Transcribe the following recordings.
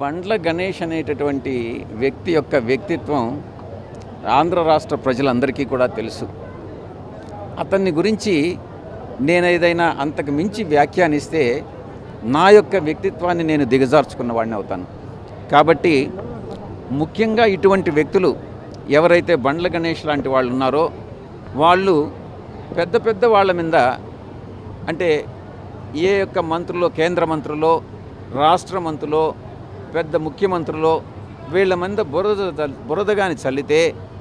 బండ్ల గణేష్ అనేటటువంటి వ్యక్తి యొక్క వ్యక్తిత్వం ఆంధ్ర రాష్ట్ర ప్రజలందరికీ కూడా తెలుసు అతన్ని గురించి నేను ఏదైనా అంతకు మించి వ్యాఖ్యానిస్తే నా యొక్క వ్యక్తిత్వాన్ని నేను దిగజార్చుకున్న వాడిని అవుతాను కాబట్టి ముఖ్యంగా ఇటువంటి వ్యక్తులు ఎవరైతే బండ్ల గణేష్ లాంటి వాళ్ళు ఉన్నారో వాళ్ళు పెద్ద పెద్ద వాళ్ళ మీద అంటే ఏ యొక్క మంత్రులో కేంద్ర మంత్రులో రాష్ట్ర మంత్రులో పెద్ద ముఖ్యమంత్రులో వీళ్ళ మీద బురద బురదగాని చల్లితే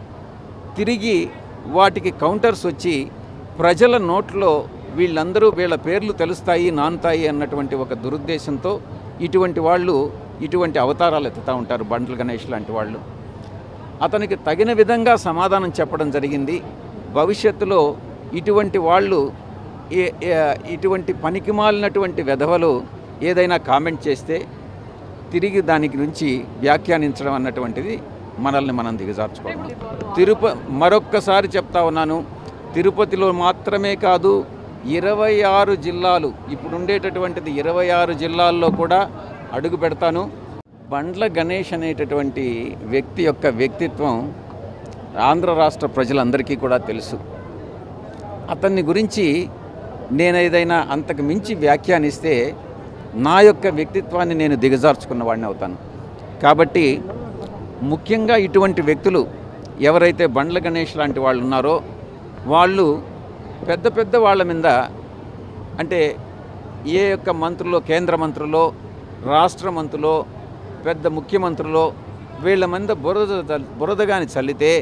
తిరిగి వాటికి కౌంటర్స్ వచ్చి ప్రజల నోట్లో వీళ్ళందరూ వీళ్ళ పేర్లు తెలుస్తాయి నానుతాయి అన్నటువంటి ఒక దురుద్దేశంతో ఇటువంటి వాళ్ళు ఇటువంటి అవతారాలు ఎత్తుతూ ఉంటారు బండ్ల గణేష్ లాంటి వాళ్ళు అతనికి తగిన విధంగా సమాధానం చెప్పడం జరిగింది భవిష్యత్తులో ఇటువంటి వాళ్ళు ఏ- ఏ- ఇటువంటి పనికిమాలినటువంటి వెధవలు ఏదైనా కామెంట్ చేస్తే తిరిగి దానికి నుంచి వ్యాఖ్యానించడం అన్నటువంటిది మనల్ని మనం దిగజార్చుకోవడం తిరుప మరొక్కసారి చెప్తా ఉన్నాను తిరుపతిలో మాత్రమే కాదు ఇరవై ఆరు జిల్లాలు ఇప్పుడు ఉండేటటువంటిది ఇరవై ఆరు జిల్లాల్లో కూడా అడుగు పెడతాను బండ్ల గణేష్ అనేటటువంటి వ్యక్తి యొక్క వ్యక్తిత్వం ఆంధ్ర రాష్ట్ర ప్రజలందరికీ కూడా తెలుసు అతన్ని గురించి నేను ఏదైనా అంతకు మించి వ్యాఖ్యానిస్తే నా యొక్క వ్యక్తిత్వాన్ని నేను దిగజార్చుకున్న వాడిని అవుతాను కాబట్టి ముఖ్యంగా ఇటువంటి వ్యక్తులు ఎవరైతే బండ్ల గణేష్ లాంటి వాళ్ళు ఉన్నారో వాళ్ళు పెద్ద పెద్ద వాళ్ళ మీద అంటే ఏ యొక్క మంత్రులో కేంద్ర మంత్రులో రాష్ట్ర మంత్రులో పెద్ద ముఖ్యమంత్రులో వీళ్ళ మీద బురద బురదగాని చల్లితే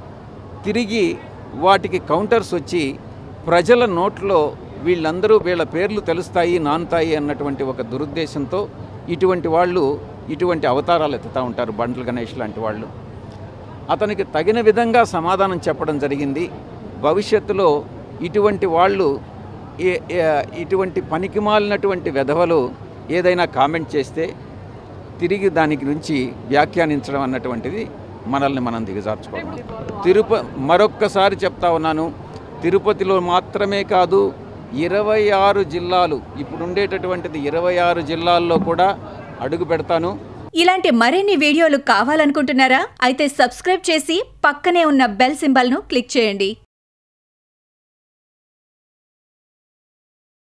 తిరిగి వాటికి కౌంటర్స్ వచ్చి ప్రజల నోట్లో వీళ్ళందరూ వీళ్ళ పేర్లు తెలుస్తాయి నానుతాయి అన్నటువంటి ఒక దురుద్దేశంతో ఇటువంటి వాళ్ళు ఇటువంటి అవతారాలు ఎత్తుతూ ఉంటారు బండ్ల గణేష్ లాంటి వాళ్ళు అతనికి తగిన విధంగా సమాధానం చెప్పడం జరిగింది భవిష్యత్తులో ఇటువంటి వాళ్ళు ఏ- ఏ- ఇటువంటి పనికిమాలినటువంటి వెధవలు ఏదైనా కామెంట్ చేస్తే తిరిగి దానికి నుంచి వ్యాఖ్యానించడం అన్నటువంటిది మనల్ని మనం దిగజార్చుకోవడం తిరుప మరొక్కసారి చెప్తా ఉన్నాను తిరుపతిలో మాత్రమే కాదు ఇరవై ఆరు జిల్లాలు ఇప్పుడు ఉండేటటువంటిది ఇరవై ఆరు జిల్లాల్లో కూడా అడుగు పెడతాను ఇలాంటి మరిన్ని వీడియోలు కావాలనుకుంటున్నారా అయితే సబ్స్క్రైబ్ చేసి పక్కనే ఉన్న బెల్ సింబల్ను క్లిక్ చేయండి